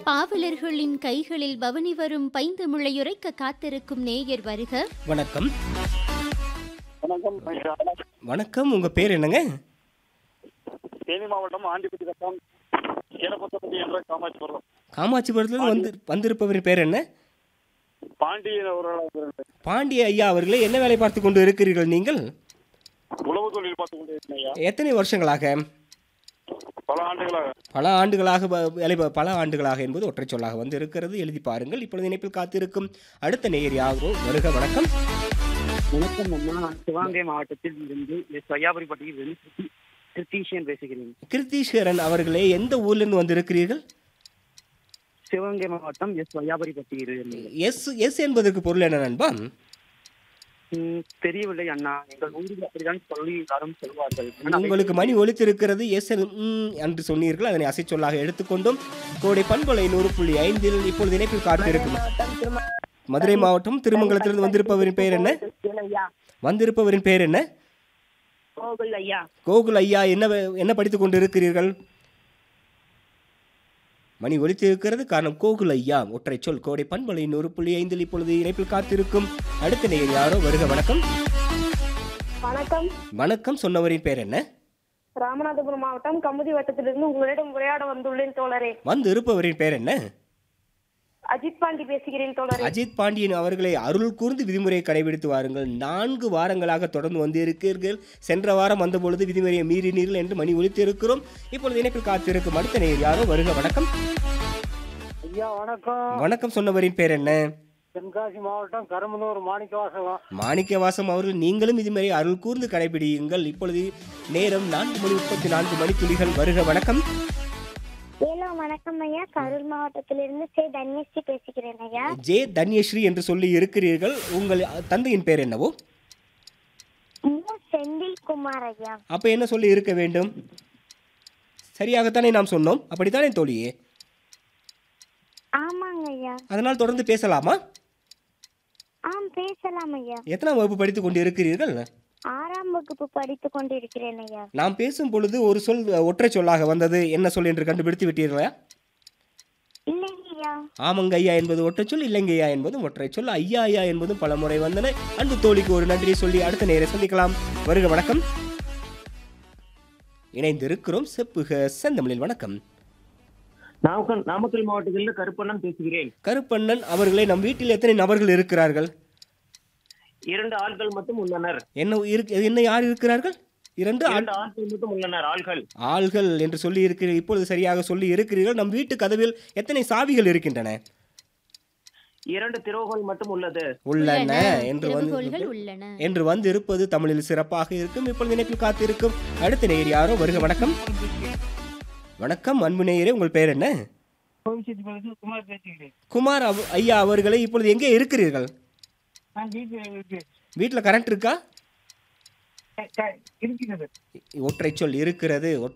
பாவலர்களின் கைகளில் பவனி வரும் பைந்தமிழையுரைக்க காத்திருக்கும் நேயர் வருக வணக்கம் வணக்கம் ஐயா. வணக்கம் உங்க பேர் என்னங்க தேனி மாவட்டம் ஆண்டிப்பட்டி வட்டம் கீழப்பத்தப்பட்டி என்ற காமாட்சிபுரம் காமாட்சிபுரத்துல வந்து வந்திருப்பவரின் பேர் என்ன பாண்டியன் அவர்கள் பாண்டிய ஐயா அவர்களே என்ன வேலை பார்த்து கொண்டு இருக்கிறீர்கள் நீங்கள் உழவு தொழில் பார்த்து கொண்டு இருக்கேன் ஐயா எத்தனை வருஷங்களாக பல ஆண்டுகளாக பல ஆண்டுகளாக ப- வேலை ப- பல ஆண்டுகளாக என்பது ஒற்றை சொல்லாக வந்து இருக்கிறது எழுதி பாருங்கள் இப்பொழுது இணைப்பில் காத்திருக்கும் அடுத்த நேயர் யாரோ வருக வணக்கம் வணக்கம் அம்மா நான் சிவகங்கை மாவட்டத்தில் இருந்து எஸ் வையாபுரிப்பட்டியில் இருந்து கிருத்தி- கிருத்தீஷியன் பேசுகிறேன் கிருத்தீஸ்வரன் அவர்களே எந்த ஊர்லேருந்து வந்திருக்கிறீர்கள் சிவகங்கை மாவட்டம் எஸ் வையாபுரிப்பட்டியில் இருந்து எஸ் எஸ் என்பதற்கு பொருள் என்ன நண்பா ம், தெரியவில்லை அண்ணா எங்கள் ஊரில் அப்படிதான் சொல்லி எல்லாரும் சொல்வார்கள் ஆனால் உங்களுக்கு மணி ஒலித்திருக்கிறது எஸ் என் ம் என்று சொன்னீர்கள் அதனை அசை சொல்லாக எடுத்துக்கொண்டும் கோடை பண்பலை நூறு புள்ளி ஐந்தில் இப்பொழுது இணைப்பில் காத்திருக்கும் மதுரை மாவட்டம் திருமங்கலத்திலிருந்து வந்திருப்பவரின் பெயர் என்ன வந்திருப்பவரின் பெயர் என்ன கோகுல் ஐயா கோகுல் ஐயா என்ன வே- என்ன படித்துக் கொண்டு இருக்கிறீர்கள் மணி ஒலித்து இருக்கிறது காரணம் கோகுல் ஐயா ஒற்றை சொல் கோடை பண்பலை நூறு புள்ளி ஐந்தில் இப்பொழுது இணைப்பில் காத்திருக்கும் அடுத்த நேயர் யாரோ வருக வணக்கம் வணக்கம் வணக்கம் சொன்னவரின் பெயர் என்ன ராமநாதபுரம் மாவட்டம் கமுதி வட்டத்திலிருந்து உங்களிடம் உரையாட வந்துள்ளேன் தோழரே வந்து இருப்பவரின் பெயர் என்ன அஜித் பாண்டி பேசுகிறேன் தோழரே அஜித் பாண்டியன் அவர்களை அருள் கூர்ந்து விதிமுறையை கடைபிடித்து வாருங்கள் நான்கு வாரங்களாக தொடர்ந்து வந்து இருக்கிறீர்கள் சென்ற வாரம் வந்த பொழுது விதிமுறையை மீறினீர்கள் என்று மணி ஒலித்து இருக்கிறோம் இப்பொழுது இணைப்பில் காத்திருக்கும் அடுத்த நேயர் யாரோ வருக வணக்கம் ஐயா வணக்கம் வணக்கம் சொன்னவரின் பேர் என்ன தென்காசி மாவட்டம் கரும்பனூர் மாணிக்கவாசகம் மாணிக்கவாசம் அவர்கள் நீங்களும் இதுமாரி அருள் கூர்ந்து கடைபிடியுங்கள் இப்பொழுது நேரம் நான்கு மணி முப்பத்தி நான்கு மணி துளிகள் வருக வணக்கம் ஹலோ வணக்கம் ஐயா கரூர் மாவட்டத்திலிருந்து சே தன்யஸ்ரீ பேசுகிறேன் ஐயா ஜே தன்யஸ்ரீ என்று சொல்லி இருக்கிறீர்கள் உங்கள் தந்தையின் பேர் என்னவோ மு செந்தில் குமார் ஐயா அப்ப என்ன சொல்லி இருக்க வேண்டும் சரியாகத்தானே நாம் சொன்னோம் அப்படித்தானே தோழியே ஆமாங்க ஐயா அதனால் தொடர்ந்து பேசலாமா ஆம் பேசலாம் ஐயா எத்தனாம் வகுப்பு படித்துக் கொண்டு இருக்கிறீர்கள் ஆறாம் வகுப்பு படித்து கொண்டிருக்கிறேன் ஐயா நாம் பேசும் பொழுது ஒரு சொல் ஒற்றை சொல்லாக வந்தது என்ன சொல் என்று கண்டுபிடித்து விட்டீர்களா இல்லைங்க ஐயா ஆமங்க ஐயா என்பது ஒற்றை சொல் இல்லைங்க ஐயா என்பதும் ஒற்றை சொல் ஐயா ஐயா என்பதும் பல முறை வந்தன அன்பு தோழிக்கு ஒரு நன்றியை சொல்லி அடுத்த நேரம் சந்திக்கலாம் வருக வணக்கம் இணைந்திருக்கிறோம் செப்புக செந்தமிழில் வணக்கம் நாமக்கல் நாமக்கல் மாவட்டத்தில் கருப்பண்ணன் பேசுகிறேன் கருப்பண்ணன் அவர்களே நம் வீட்டில் எத்தனை நபர்கள் இருக்கிறார்கள் இரண்டு ஆள்கள் மட்டும் உள்ளனர் என்ன இருக்கு என்ன யார் இருக்கிறார்கள் இரண்டு ஆள்- இரண்டு ஆட்கள் மட்டும் உள்ளனர் ஆள்கள் ஆள்கள் என்று சொல்லி இருக்கிறீர்கள் இப்பொழுது சரியாக சொல்லி இருக்கிறீர்கள் நம் வீட்டு கதவில் எத்தனை சாவிகள் இருக்கின்றன இரண்டு திரோகள் மட்டும் உள்ளது உள்ளன என்று திறவுகோல்கள் வந்து உள்ளன என்று வந்து இருப்பது தமிழில் சிறப்பாக இருக்கும் இப்பொழுது இணைப்பில் காத்திருக்கும் அடுத்த நேயர் யாரோ வருக வணக்கம் வணக்கம் அன்பு நேயரே உங்கள் பெயர் என்ன குமார் பேசுகிறேன் குமார் அவ- ஐயா அவர்களை இப்பொழுது எங்கே இருக்கிறீர்கள் நான் வீட்டில் வீட்டில் கரண்ட் இருக்கா இருக்கிறது ஒற்றை சொல் இருக்கிறது ஒற்றை